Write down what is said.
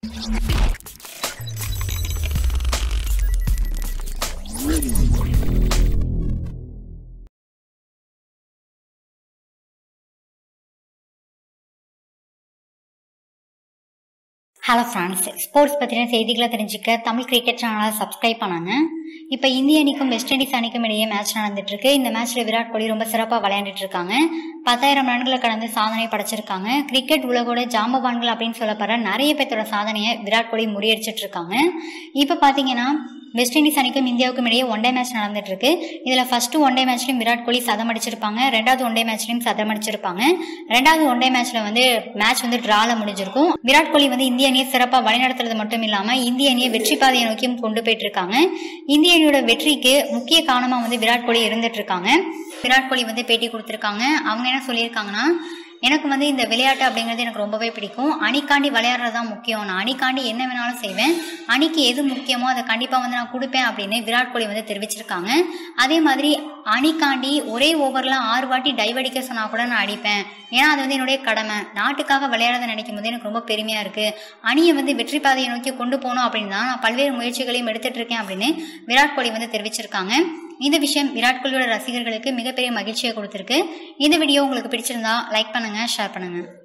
hello friends sports பற்றின செய்திகளை தெரிஞ்சுக்க தமிழ் கிரிக்கெட் சேனலை சப்ஸ்கிரைப் பண்ணாங்க இப்போ இந்திய அணிக்கும் வெஸ்ட் இண்டீஸ் அணிக்கும் இடையே மேட்ச் நடந்துட்டு இருக்கு இந்த மேட்ச்ல விராட் கோலி ரொம்ப சிறப்பாக விளையாண்டுட்டு இருக்காங்க பத்தாயிரம் ரன்களை கடந்து சாதனை படைச்சிருக்காங்க கிரிக்கெட் உலகோட ஜாம்பவான்கள் அப்படின்னு சொல்லப்படுற நிறைய பேர்த்தோட சாதனையை விராட் கோலி முறியடிச்சிட்டு இருக்காங்க இப்போ பார்த்தீங்கன்னா வெஸ்ட் இண்டீஸ் அணிக்கும் இந்தியாவுக்கும் இடையே ஒன் டே மேட்ச் நடந்துட்டு இருக்கு இதுல ஃபர்ஸ்ட் ஒன் டே மேட்ச்லயும் விராட் கோலி சதம் அடிச்சிருப்பாங்க ரெண்டாவது ஒன் டே மேட்ச்லயும் சதம் அடிச்சிருப்பாங்க ரெண்டாவது ஒன் டே மேட்ச்ல வந்து மேட்ச் வந்து டிரால முடிஞ்சிருக்கும் விராட் கோலி வந்து இந்திய அணியை சிறப்பாக வழிநடத்துறது மட்டும் இல்லாம இந்திய அணியை வெற்றி பாதையை நோக்கியும் கொண்டு போயிட்டு இருக்காங்க இந்திய அணியோட வெற்றிக்கு முக்கிய காரணமா வந்து விராட் கோலி இருந்துட்டு இருக்காங்க விராட் கோலி வந்து பேட்டி கொடுத்திருக்காங்க அவங்க என்ன சொல்லியிருக்காங்கன்னா எனக்கு வந்து இந்த விளையாட்டு அப்படிங்கிறது எனக்கு ரொம்பவே பிடிக்கும் அணிக்காண்டி விளையாடுறது தான் முக்கியம் நான் அணிக்காண்டி என்ன வேணாலும் செய்வேன் அணிக்கு எது முக்கியமோ அதை கண்டிப்பாக வந்து நான் கொடுப்பேன் அப்படின்னு விராட் கோலி வந்து தெரிவிச்சிருக்காங்க அதே மாதிரி அணிக்காண்டி ஒரே ஓவரில் ஆறு வாட்டி டைவ் அடிக்க சொன்னால் கூட நான் அடிப்பேன் ஏன்னா அது வந்து என்னுடைய கடமை நாட்டுக்காக விளையாடுறத நினைக்கும் போது எனக்கு ரொம்ப பெருமையாக இருக்குது அணியை வந்து வெற்றி பாதையை நோக்கி கொண்டு போகணும் அப்படின்னு தான் நான் பல்வேறு முயற்சிகளையும் எடுத்துட்டு இருக்கேன் அப்படின்னு விராட் கோலி வந்து தெரிவிச்சிருக்காங்க இந்த விஷயம் விராட் கோலியோட ரசிகர்களுக்கு மிகப்பெரிய மகிழ்ச்சியை கொடுத்துருக்கு இந்த வீடியோ உங்களுக்கு பிடிச்சிருந்தா லைக் பண்ணுங்க ஷேர் பண்ணுங்க